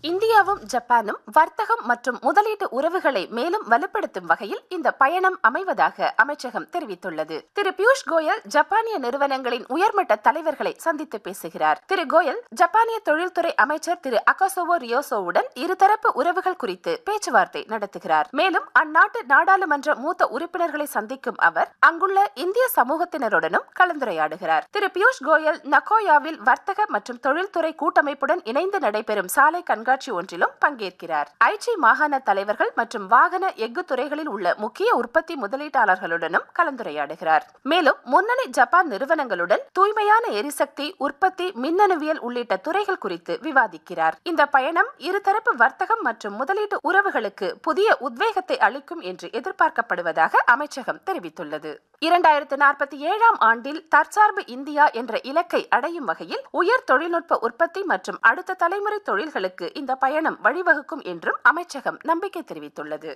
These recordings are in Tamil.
இந்தியாவும் ஜப்பானும் வர்த்தகம் மற்றும் முதலீட்டு உறவுகளை மேலும் வலுப்படுத்தும் வகையில் இந்த பயணம் அமைவதாக அமைச்சகம் தெரிவித்துள்ளது திரு பியூஷ் கோயல் ஜப்பானிய நிறுவனங்களின் உயர்மட்ட தலைவர்களை சந்தித்து பேசுகிறார் திரு கோயல் ஜப்பானிய தொழில்துறை அமைச்சர் திரு அகாசோவோ ரியோசோவுடன் இருதரப்பு உறவுகள் குறித்து பேச்சுவார்த்தை நடத்துகிறார் மேலும் அந்நாட்டு நாடாளுமன்ற மூத்த உறுப்பினர்களை சந்திக்கும் அவர் அங்குள்ள இந்திய சமூகத்தினருடனும் கலந்துரையாடுகிறார் திரு பியூஷ் கோயல் நகோயாவில் வர்த்தக மற்றும் தொழில்துறை கூட்டமைப்புடன் இணைந்து நடைபெறும் சாலை கண்காட்சி ஒன்றிலும் பங்கேற்கிறார் ஐச்சி மாகாண தலைவர்கள் மற்றும் வாகன எஃகு துறைகளில் உள்ள முக்கிய உற்பத்தி முதலீட்டாளர்களுடனும் கலந்துரையாடுகிறார் மேலும் முன்னணி ஜப்பான் நிறுவனங்களுடன் தூய்மையான எரிசக்தி உற்பத்தி மின்னணுவியல் உள்ளிட்ட துறைகள் குறித்து விவாதிக்கிறார் இந்த பயணம் இருதரப்பு வர்த்தகம் மற்றும் முதலீட்டு உறவுகளுக்கு புதிய உத்வேகத்தை அளிக்கும் என்று எதிர்பார்க்கப்படுவதாக அமைச்சகம் தெரிவித்துள்ளது இரண்டாயிரத்து நாற்பத்தி ஏழாம் ஆண்டில் தற்சார்பு இந்தியா என்ற இலக்கை அடையும் வகையில் உயர் தொழில்நுட்ப உற்பத்தி மற்றும் அடுத்த தலைமுறை தொழில்களுக்கு இந்த பயணம் வழிவகுக்கும் என்றும் அமைச்சகம் நம்பிக்கை தெரிவித்துள்ளது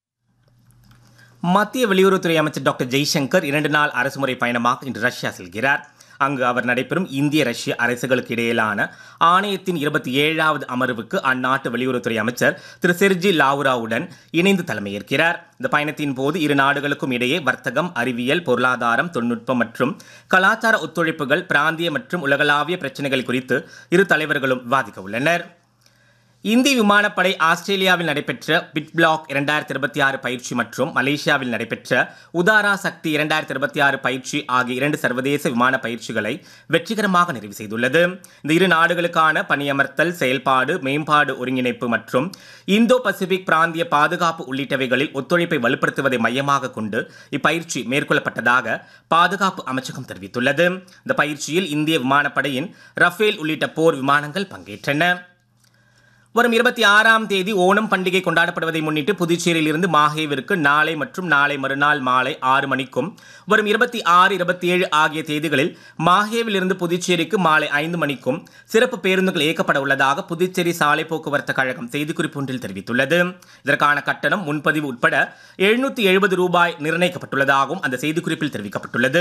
மத்திய வெளியுறவுத்துறை அமைச்சர் டாக்டர் ஜெய்சங்கர் இரண்டு நாள் அரசுமுறை பயணமாக இன்று ரஷ்யா செல்கிறார் அங்கு அவர் நடைபெறும் இந்திய ரஷ்ய அரசுகளுக்கு இடையிலான ஆணையத்தின் இருபத்தி ஏழாவது அமர்வுக்கு அந்நாட்டு வெளியுறவுத்துறை அமைச்சர் திரு செர்ஜி லாவுராவுடன் இணைந்து தலைமையேற்கிறார் இந்த பயணத்தின் போது இரு நாடுகளுக்கும் இடையே வர்த்தகம் அறிவியல் பொருளாதாரம் தொழில்நுட்பம் மற்றும் கலாச்சார ஒத்துழைப்புகள் பிராந்திய மற்றும் உலகளாவிய பிரச்சனைகள் குறித்து இரு தலைவர்களும் விவாதிக்க உள்ளனர் இந்திய விமானப்படை ஆஸ்திரேலியாவில் நடைபெற்ற பிட் பிளாக் இரண்டாயிரத்தி இருபத்தி ஆறு பயிற்சி மற்றும் மலேசியாவில் நடைபெற்ற உதாரா சக்தி இரண்டாயிரத்தி இருபத்தி ஆறு பயிற்சி ஆகிய இரண்டு சர்வதேச விமான பயிற்சிகளை வெற்றிகரமாக நிறைவு செய்துள்ளது இந்த இரு நாடுகளுக்கான பணியமர்த்தல் செயல்பாடு மேம்பாடு ஒருங்கிணைப்பு மற்றும் இந்தோ பசிபிக் பிராந்திய பாதுகாப்பு உள்ளிட்டவைகளில் ஒத்துழைப்பை வலுப்படுத்துவதை மையமாக கொண்டு இப்பயிற்சி மேற்கொள்ளப்பட்டதாக பாதுகாப்பு அமைச்சகம் தெரிவித்துள்ளது இந்த பயிற்சியில் இந்திய விமானப்படையின் ரஃபேல் உள்ளிட்ட போர் விமானங்கள் பங்கேற்றன வரும் இருபத்தி ஆறாம் தேதி ஓணம் பண்டிகை கொண்டாடப்படுவதை முன்னிட்டு புதுச்சேரியில் இருந்து மாஹேவிற்கு நாளை மற்றும் நாளை மறுநாள் மாலை ஆறு மணிக்கும் வரும் இருபத்தி ஆறு இருபத்தி ஏழு ஆகிய தேதிகளில் மாஹேவில் இருந்து புதுச்சேரிக்கு மாலை ஐந்து மணிக்கும் சிறப்பு பேருந்துகள் இயக்கப்பட உள்ளதாக புதுச்சேரி சாலை போக்குவரத்து கழகம் செய்திக்குறிப்பு ஒன்றில் தெரிவித்துள்ளது இதற்கான கட்டணம் முன்பதிவு உட்பட எழுநூத்தி எழுபது ரூபாய் நிர்ணயிக்கப்பட்டுள்ளதாகவும் அந்த செய்திக்குறிப்பில் தெரிவிக்கப்பட்டுள்ளது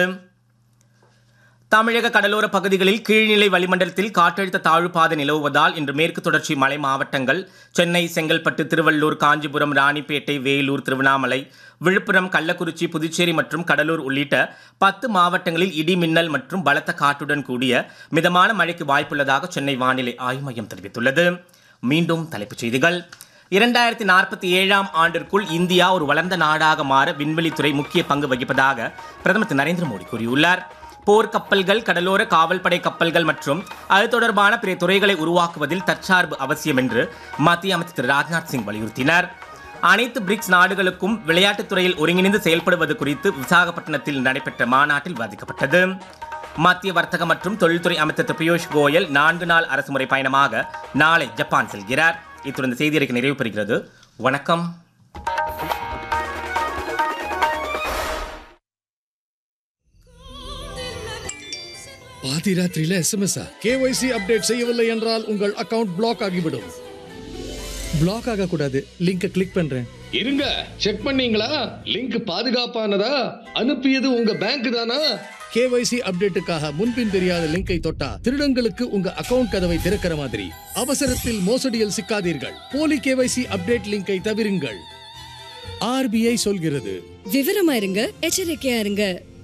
தமிழக கடலோர பகுதிகளில் கீழ்நிலை வளிமண்டலத்தில் காற்றழுத்த தாழ்வு பாதை நிலவுவதால் இன்று மேற்கு தொடர்ச்சி மலை மாவட்டங்கள் சென்னை செங்கல்பட்டு திருவள்ளூர் காஞ்சிபுரம் ராணிப்பேட்டை வேலூர் திருவண்ணாமலை விழுப்புரம் கள்ளக்குறிச்சி புதுச்சேரி மற்றும் கடலூர் உள்ளிட்ட பத்து மாவட்டங்களில் இடி மின்னல் மற்றும் பலத்த காற்றுடன் கூடிய மிதமான மழைக்கு வாய்ப்புள்ளதாக சென்னை வானிலை ஆய்வு மையம் தெரிவித்துள்ளது மீண்டும் தலைப்புச் செய்திகள் இரண்டாயிரத்தி நாற்பத்தி ஏழாம் ஆண்டிற்குள் இந்தியா ஒரு வளர்ந்த நாடாக மாற விண்வெளித்துறை முக்கிய பங்கு வகிப்பதாக பிரதமர் திரு நரேந்திர மோடி கூறியுள்ளார் போர் கப்பல்கள் கடலோர காவல்படை கப்பல்கள் மற்றும் அது தொடர்பான பிற துறைகளை உருவாக்குவதில் தற்சார்பு அவசியம் என்று மத்திய அமைச்சர் திரு ராஜ்நாத் சிங் வலியுறுத்தினார் அனைத்து பிரிக்ஸ் நாடுகளுக்கும் விளையாட்டுத் துறையில் ஒருங்கிணைந்து செயல்படுவது குறித்து விசாகப்பட்டினத்தில் நடைபெற்ற மாநாட்டில் விவாதிக்கப்பட்டது மத்திய வர்த்தக மற்றும் தொழில்துறை அமைச்சர் திரு பியூஷ் கோயல் நான்கு நாள் அரசுமுறை பயணமாக நாளை ஜப்பான் செல்கிறார் இத்துடன் இந்த செய்தி அறிக்கை நிறைவு பெறுகிறது வணக்கம் பாதி ராத்திரியில எஸ்எம்எஸ் கேஒய்சி அப்டேட் செய்யவில்லை என்றால் உங்கள் அக்கவுண்ட் பிளாக் ஆகிவிடும் பிளாக் ஆக கூடாது லிங்கை கிளிக் பண்றேன் இருங்க செக் பண்ணீங்களா லிங்க் பாதுகாப்பானதா அனுப்பியது உங்க பேங்க் தானா கேஒய்சி அப்டேட்டுக்காக முன்பின் தெரியாத லிங்கை தொட்டா திருடங்களுக்கு உங்க அக்கவுண்ட் கதவை திறக்கிற மாதிரி அவசரத்தில் மோசடியில் சிக்காதீர்கள் போலி கேஒய்சி அப்டேட் லிங்கை தவிருங்கள் ஆர்பிஐ சொல்கிறது விவரமா இருங்க எச்சரிக்கையா இருங்க